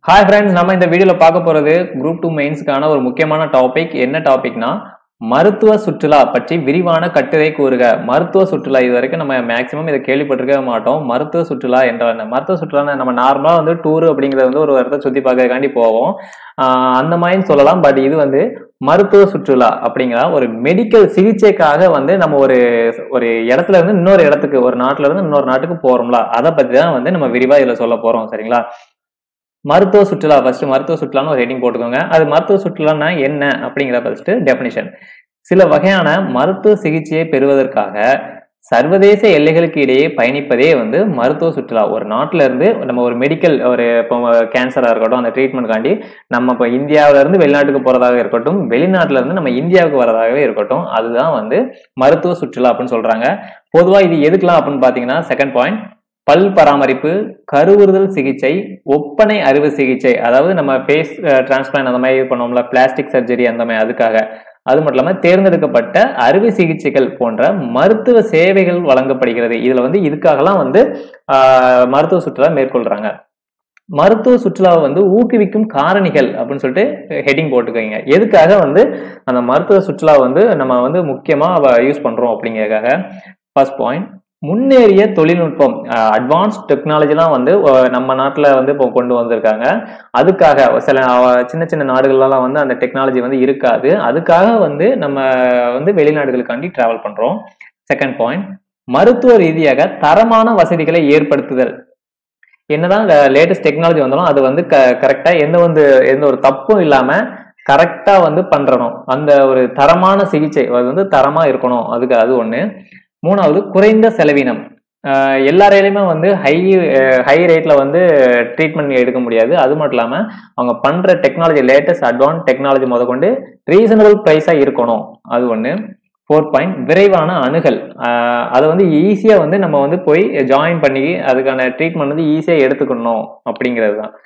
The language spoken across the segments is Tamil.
ஹாய் ஃப்ரெண்ட்ஸ் நம்ம இந்த வீடியோல பார்க்க போறது குரூப் டூ மெயின்ஸ்க்கான ஒரு முக்கியமான டாபிக் என்ன டாபிக்னா மருத்துவ சுற்றுலா பற்றி விரிவான கட்டுரை கூறுக மருத்துவ சுற்றுலா இது வரைக்கும் நம்ம மேக்சிமம் இதை கேள்விப்பட்டிருக்கவே மாட்டோம் மருத்துவ சுற்றுலா என்ற என்ன? மருத்துவ சுற்றுலா நம்ம நார்மலா வந்து டூர் அப்படிங்கிறது வந்து ஒரு இடத்த சுத்தி பார்க்கறதுக்காண்டி போவோம் ஆஹ் அந்த மாதிரி சொல்லலாம் பட் இது வந்து மருத்துவ சுற்றுலா அப்படிங்கிற ஒரு மெடிக்கல் சிகிச்சைக்காக வந்து நம்ம ஒரு ஒரு இடத்துல இருந்து இன்னொரு இடத்துக்கு ஒரு நாட்டுல இருந்து இன்னொரு நாட்டுக்கு போறோம்ல அதை பத்தி தான் வந்து நம்ம விரிவா இதுல சொல்ல போறோம் சரிங்களா மருத்துவ சுற்றுலா ஃபர்ஸ்ட் மருத்துவ சுற்றுலான்னு ஒரு ஹெட்டிங் போட்டுக்கோங்க அது மருத்துவ சுற்றுலான்னா என்ன அப்படிங்கிற ஃபர்ஸ்ட் டெஃபினிஷன் சில வகையான மருத்துவ சிகிச்சையை பெறுவதற்காக சர்வதேச எல்லைகளுக்கு இடையே பயணிப்பதே வந்து மருத்துவ சுற்றுலா ஒரு நாட்டுல இருந்து நம்ம ஒரு மெடிக்கல் ஒரு இப்போ கேன்சரா இருக்கட்டும் அந்த ட்ரீட்மெண்ட்காண்டி நம்ம இப்போ இந்தியாவில இருந்து வெளிநாட்டுக்கு போறதாக இருக்கட்டும் வெளிநாட்டுல இருந்து நம்ம இந்தியாவுக்கு வரதாகவே இருக்கட்டும் அதுதான் வந்து மருத்துவ சுற்றுலா அப்படின்னு சொல்றாங்க பொதுவா இது எதுக்கெல்லாம் அப்படின்னு பாத்தீங்கன்னா செகண்ட் பாயிண்ட் பல் பராமரிப்பு கருவுறுதல் சிகிச்சை ஒப்பனை அறுவை சிகிச்சை அதாவது நம்ம ஃபேஸ் டிரான்ஸ்பிளான் அந்த மாதிரி பண்ணுவோம்ல பிளாஸ்டிக் சர்ஜரி அந்த மாதிரி அதுக்காக அது மட்டும் இல்லாமல் தேர்ந்தெடுக்கப்பட்ட அறுவை சிகிச்சைகள் போன்ற மருத்துவ சேவைகள் வழங்கப்படுகிறது இதுல வந்து இதுக்காகலாம் வந்து ஆஹ், மருத்துவ சுற்றுலா மேற்கொள்றாங்க மருத்துவ சுற்றுலாவை வந்து ஊக்குவிக்கும் காரணிகள் அப்படின்னு சொல்லிட்டு ஹெட்டிங் போட்டுக்கோங்க எதுக்காக வந்து அந்த மருத்துவ சுற்றுலா வந்து நம்ம வந்து முக்கியமா யூஸ் பண்றோம் அப்படிங்கறதுக்காக ஃபர்ஸ்ட் பாயிண்ட் முன்னேறிய தொழில்நுட்பம் அட்வான்ஸ் டெக்னாலஜிலாம் வந்து அஹ், நம்ம நாட்டில் வந்து இப்போ கொண்டு வந்திருக்காங்க அதுக்காக சில அஹ், சின்ன சின்ன நாடுகள்லாம் வந்து அந்த டெக்னாலஜி வந்து இருக்காது அதுக்காக வந்து நம்ம வந்து வெளிநாடுகளுக்காண்டி டிராவல் பண்றோம் செகண்ட் பாயிண்ட் மருத்துவ ரீதியாக தரமான வசதிகளை ஏற்படுத்துதல் என்னதான் லேட்டஸ்ட் டெக்னாலஜி வந்தாலும் அது வந்து கரெக்டா எந்த வந்து எந்த ஒரு தப்பும் இல்லாம கரெக்டா வந்து பண்றணும் அந்த ஒரு தரமான சிகிச்சை அது வந்து தரமா இருக்கணும் அதுக்கு அது ஒண்ணு மூணாவது குறைந்த செலவினம் ஆஹ் எல்லாரையிலுமே வந்து ஹை ஹை ரேட்ல வந்து ட்ரீட்மெண்ட் எடுக்க முடியாது அது மட்டும் இல்லாம அவங்க பண்ற டெக்னாலஜி லேட்டஸ்ட் அட்வான்ஸ் டெக்னாலஜி முத கொண்டு ரீசனபிள் ப்ரைஸா இருக்கணும் அது ஒண்ணு ஃபோர் பாயிண்ட் விரைவான அணுகல் ஆஹ் அதை வந்து ஈஸியா வந்து நம்ம வந்து போய் ஜாயின் பண்ணி அதுக்கான ட்ரீட்மெண்ட் வந்து ஈஸியா எடுத்துக்கணும் அப்படிங்கிறது தான்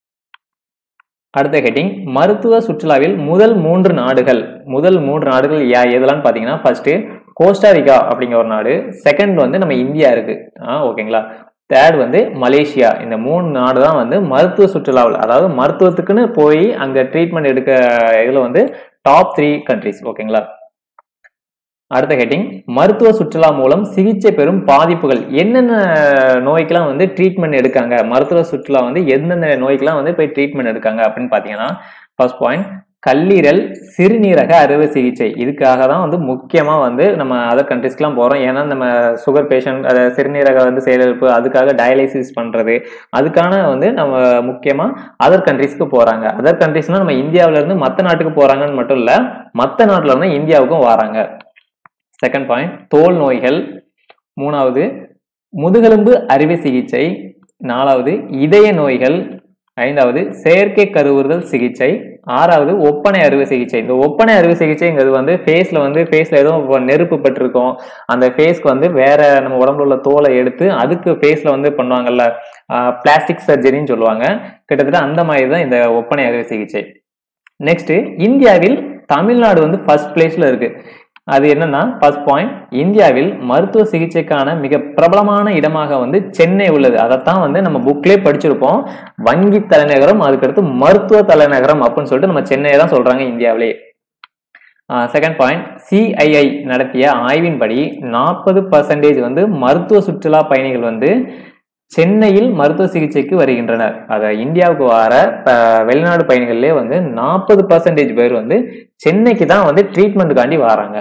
அடுத்த ஹெட்டிங் மருத்துவ சுற்றுலாவில் முதல் மூன்று நாடுகள் முதல் மூன்று நாடுகள் யா எதெல்லாம் பாத்தீங்கன்னா ஃபர்ஸ்ட் கோஸ்டாரிக்கா அப்படிங்கிற ஒரு நாடு செகண்ட் வந்து நம்ம இந்தியா இருக்கு ஆ ஓகேங்களா தேர்ட் வந்து மலேசியா இந்த மூணு நாடு தான் வந்து மருத்துவ சுற்றுலாவில் அதாவது மருத்துவத்துக்குன்னு போய் அங்க ட்ரீட்மெண்ட் எடுக்க இதுல வந்து டாப் த்ரீ கண்ட்ரிஸ் ஓகேங்களா அடுத்த ஹெட்டிங் மருத்துவ சுற்றுலா மூலம் சிகிச்சை பெறும் பாதிப்புகள் என்னென்ன நோய்க்கெல்லாம் வந்து ட்ரீட்மெண்ட் எடுக்காங்க மருத்துவ சுற்றுலா வந்து எந்தெந்த நோய்க்கெல்லாம் வந்து போய் ட்ரீட்மெண்ட் எடுக்காங்க அப்படின்னு பாத்தீங்கன்னா ஃபர்ஸ்ட் பாயிண்ட் கல்லீரல் சிறுநீரக அறுவை சிகிச்சை இதுக்காக தான் வந்து முக்கியமா வந்து நம்ம அதர் கண்ட்ரிஸ்க்குலாம் போறோம் ஏன்னா நம்ம சுகர் பேஷண்ட் அதை சிறுநீரக வந்து செயலிழப்பு அதுக்காக டயாலிசிஸ் பண்றது அதுக்கான வந்து நம்ம முக்கியமா அதர் கண்ட்ரிஸ்க்கு போறாங்க அதர் கண்ட்ரிஸ்னா நம்ம இந்தியாவில இருந்து மற்ற நாட்டுக்கு போறாங்கன்னு மட்டும் இல்ல மற்ற நாட்டுல இருந்து இந்தியாவுக்கும் வராங்க செகண்ட் பாயிண்ட் தோல் நோய்கள் மூணாவது முதுகெலும்பு அறுவை சிகிச்சை நாலாவது இதய நோய்கள் ஐந்தாவது செயற்கை கருவுறுதல் சிகிச்சை ஆறாவது ஒப்பனை அறுவை சிகிச்சை இந்த ஒப்பனை அறுவை சிகிச்சைங்கிறது வந்து ஃபேஸ்ல வந்து ஃபேஸ்ல ஏதோ இப்ப நெருப்பு பட்டிருக்கும் அந்த ஃபேஸ்க்கு வந்து வேற நம்ம உடம்புல உள்ள தோலை எடுத்து அதுக்கு ஃபேஸ்ல வந்து பண்ணுவாங்கல்ல பிளாஸ்டிக் சர்ஜரின்னு சொல்லுவாங்க கிட்டத்தட்ட அந்த மாதிரி தான் இந்த ஒப்பனை அறுவை சிகிச்சை நெக்ஸ்ட் இந்தியாவில் தமிழ்நாடு வந்து ஃபர்ஸ்ட் பிளேஸ்ல இருக்கு அது என்னன்னா ஃபர்ஸ்ட் பாயிண்ட் இந்தியாவில் மருத்துவ சிகிச்சைக்கான மிக பிரபலமான இடமாக வந்து சென்னை உள்ளது அதைத்தான் வந்து நம்ம புக்லேயே படிச்சிருப்போம் வங்கி தலைநகரம் அதுக்கடுத்து மருத்துவ தலைநகரம் அப்படின்னு சொல்லிட்டு நம்ம சென்னையை தான் சொல்றாங்க இந்தியாவிலே செகண்ட் பாயிண்ட் சிஐஐ நடத்திய ஆய்வின்படி நாற்பது பர்சன்டேஜ் வந்து மருத்துவ சுற்றுலா பயணிகள் வந்து சென்னையில் மருத்துவ சிகிச்சைக்கு வருகின்றனர் அத இந்தியாவுக்கு வர அஹ், வெளிநாடு பயணிகள்லேயே வந்து நாற்பது பர்சன்டேஜ் பேர் வந்து சென்னைக்கு தான் வந்து ட்ரீட்மெண்ட்டுக்காண்டி வராங்க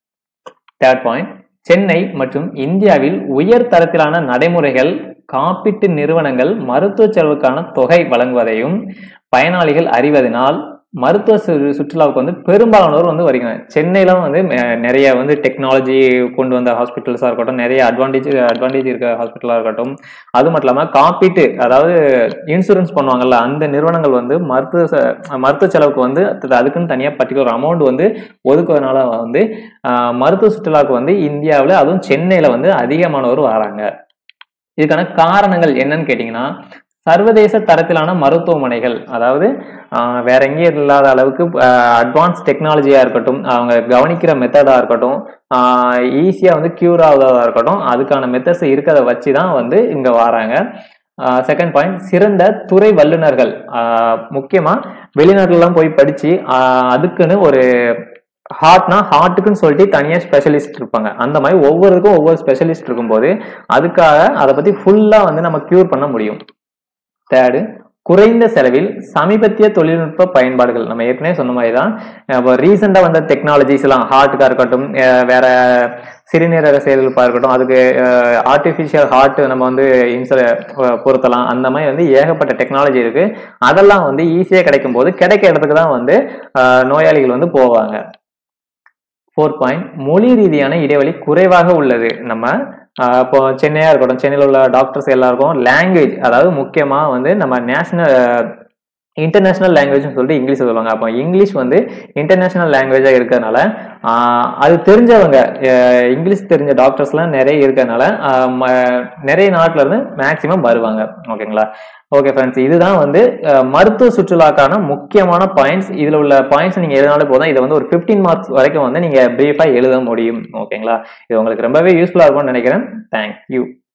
தேர்ட் பாயிண்ட் சென்னை மற்றும் இந்தியாவில் உயர் தரத்திலான நடைமுறைகள் காப்பீட்டு நிறுவனங்கள் மருத்துவ செலவுக்கான தொகை வழங்குவதையும் பயனாளிகள் அறிவதனால் மருத்துவ சு- சுற்றுலாவுக்கு வந்து பெரும்பாலானோர் வந்து வருகிறாங்க சென்னையில வந்து அஹ், நிறைய வந்து டெக்னாலஜி கொண்டு வந்த ஹாஸ்பிட்டல்ஸா இருக்கட்டும் நிறைய அட்வான்டேஜ் அட்வான்டேஜ் இருக்க ஹாஸ்பிட்டலா இருக்கட்டும் அது மட்டும் இல்லாம காப்பீட்டு அதாவது இன்சூரன்ஸ் பண்ணுவாங்கல்ல அந்த நிறுவனங்கள் வந்து மருத்துவ ச- மருத்துவ செலவுக்கு வந்து அது- அதுக்குன்னு தனியா பர்டிகுலர் அமௌண்ட் வந்து ஒதுக்குவதனால வந்து ஆஹ், மருத்துவ சுற்றுலாவுக்கு வந்து இந்தியாவில் அதுவும் சென்னையில வந்து அதிகமானவர் வராங்க இதுக்கான காரணங்கள் என்னன்னு கேட்டீங்கன்னா சர்வதேச தரத்திலான மருத்துவமனைகள் அதாவது ஆஹ், வேற எங்கேயும் இல்லாத அளவுக்கு அட்வான்ஸ் டெக்னாலஜியா இருக்கட்டும் அவங்க கவனிக்கிற மெத்தடா இருக்கட்டும் ஈஸியா வந்து கியூர் ஆகுறதா இருக்கட்டும் அதுக்கான மெத்தட்ஸ் இருக்கிறத வச்சு தான் வந்து இங்க வராங்க செகண்ட் பாயிண்ட் சிறந்த துறை வல்லுநர்கள் ஆஹ் முக்கியமா வெளிநாட்டுலலாம் போய் படிச்சு ஆஹ் அதுக்குன்னு ஒரு ஹார்ட்னா ஹார்ட்டுக்குன்னு சொல்லிட்டு தனியாக ஸ்பெஷலிஸ்ட் இருப்பாங்க அந்த மாதிரி ஒவ்வொருக்கும் ஒவ்வொரு ஸ்பெஷலிஸ்ட் இருக்கும்போது அதுக்காக அதை பத்தி ஃபுல்லா வந்து நம்ம கியூர் பண்ண முடியும் தேர்டு குறைந்த செலவில் சமீபத்திய தொழில்நுட்ப பயன்பாடுகள் நம்ம ஏற்கனவே சொன்ன மாதிரி தான் இப்போ ரீசெண்டாக வந்த டெக்னாலஜிஸ் எல்லாம் ஹார்ட்டுக்காக இருக்கட்டும் அஹ் வேற சிறுநீரக செயல்பாக இருக்கட்டும் அதுக்கு ஆர்டிஃபிஷியல் ஹார்ட் நம்ம வந்து இன்ச பொருத்தலாம் அந்த மாதிரி வந்து ஏகப்பட்ட டெக்னாலஜி இருக்கு அதெல்லாம் வந்து ஈஸியாக கிடைக்கும் போது கிடைக்க இடத்துக்கு தான் வந்து அஹ் நோயாளிகள் வந்து போவாங்க ஃபோர் பாயிண்ட் மொழி ரீதியான இடைவெளி குறைவாக உள்ளது நம்ம ஆஹ் இப்போ சென்னையா இருக்கட்டும் சென்னையில் உள்ள டாக்டர்ஸ் எல்லாருக்கும் லாங்குவேஜ் அதாவது முக்கியமா வந்து நம்ம நேஷனல் இன்டர்நேஷனல் லாங்குவேஜ்னு சொல்லிட்டு இங்கிலீஷ் சொல்லுவாங்க அப்போ இங்கிலீஷ் வந்து இன்டர்நேஷனல் லாங்குவேஜாக இருக்கிறதுனால ஆஹ் அது தெரிஞ்சவங்க அஹ் இங்கிலீஷ் தெரிஞ்ச டாக்டர்ஸ்லாம் நிறைய இருக்கிறதுனால ஆஹ் ம- நிறைய நாட்டுல இருந்து மேக்சிமம் வருவாங்க ஓகேங்களா ஓகே ஃப்ரெண்ட்ஸ் இதுதான் வந்து அஹ், மருத்துவ சுற்றுலாக்கான முக்கியமான பாயிண்ட்ஸ் இதுல உள்ள பாயிண்ட்ஸ் நீங்க எழுதினாலே போதும் இதை வந்து ஒரு 15 மார்க்ஸ் வரைக்கும் வந்து நீங்க பிரீஃபா எழுத முடியும் ஓகேங்களா இது உங்களுக்கு ரொம்பவே யூஸ்ஃபுல்லா இருக்கும்னு நினைக்கிறேன் தேங்க்யூ